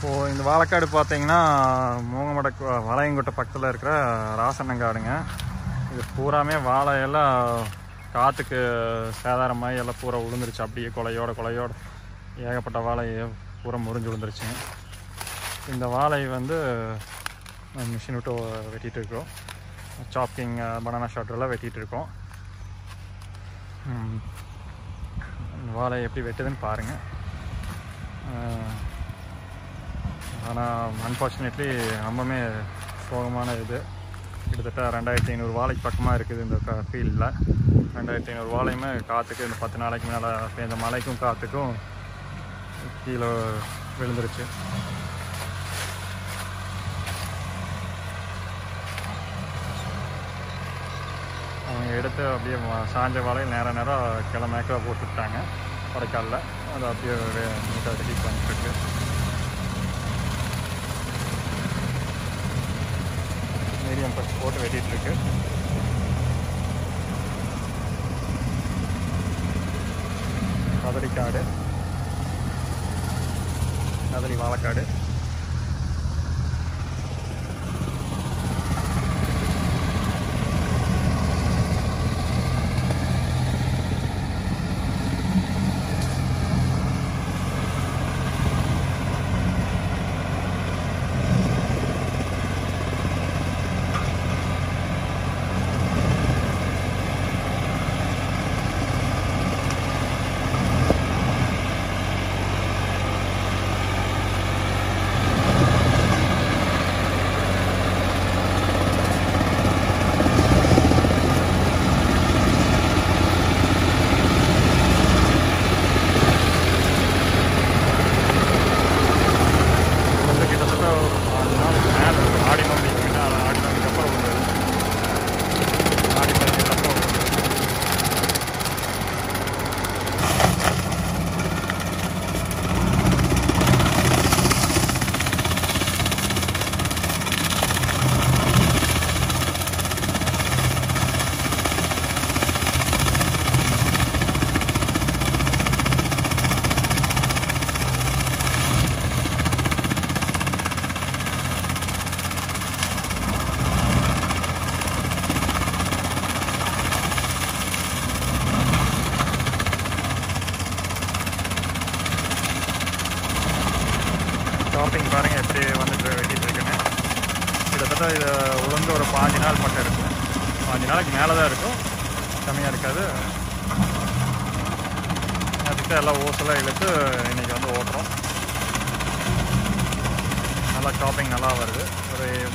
இப்போது இந்த வாழைக்காடு பார்த்தீங்கன்னா மூங்கமடக்கு வளையங்குட்டை பக்கத்தில் இருக்கிற ராசனங்காடுங்க இது பூராமே வாழை எல்லாம் காற்றுக்கு சேதாரமாகி எல்லாம் பூரா விழுந்துருச்சு அப்படியே கொலையோட கொலையோட ஏகப்பட்ட வாழை பூரா முறிஞ்சு விழுந்துருச்சுங்க இந்த வாழை வந்து மிஷின் விட்டு வெட்டிகிட்டு இருக்கோம் சாப்பிங் பனானா ஷாட்டரெல்லாம் வெட்டிகிட்டு இருக்கோம் ம், இந்த வாழை எப்படி வெட்டுதுன்னு பாருங்கள் ஆனால் அன்ஃபார்ச்சுனேட்லி ரொம்பவுமே சோகமான இது கிட்டத்தட்ட ரெண்டாயிரத்தி ஐநூறு வாழைக்கு பக்கமாக இருக்குது இந்த க ஃபீல்டில் ரெண்டாயிரத்தி ஐநூறு வாழையுமே காற்றுக்கு இந்த பத்து நாளைக்கு மேலே பெய்த மழைக்கும் காற்றுக்கும் கீழே விழுந்துருச்சு அவங்க எடுத்து அப்படியே வ- சாஞ்ச வாழை நேர நேரம் கிழமைக்க போட்டு விட்டாங்க கொடைக்காலில் அது அப்படியே நீட்டாக ரெடி பண்ணிட்டுருக்கு மீடியம் பஸ் போட்டு வெட்டிட்டு இருக்கு கதலிக்காடு கதலி வாழைக்காடு இது வந்து கிட்டத்தட்ட ஒரு நாலு நாளுக்கு மேலே இருக்கும் ஆடி நோம்பிக்கு முன்னாடி ஆடி நோம்பிக்கு அப்புறம் ஒரு ஆடி பதினெட்டுக்கு அப்புறம் ஒரு ஷாப்பிங் பாருங்க எப்படி வந்துட்டு வெட்டிட்டு இருக்குன்னு கிட்டத்தட்ட இது உளுந்து ஒரு பாஞ்சு நாள் மட்டும் இருக்கும் பாஞ்சு நாளைக்கு மேலே தான் இருக்கும் கம்மியாக இருக்காது அதுக்கு எல்லாம் ஓசெல்லாம் இழுத்து இன்னைக்கு வந்து ஓட்டுறோம் நல்லா ஷாப்பிங் நல்லா வருது ஒரு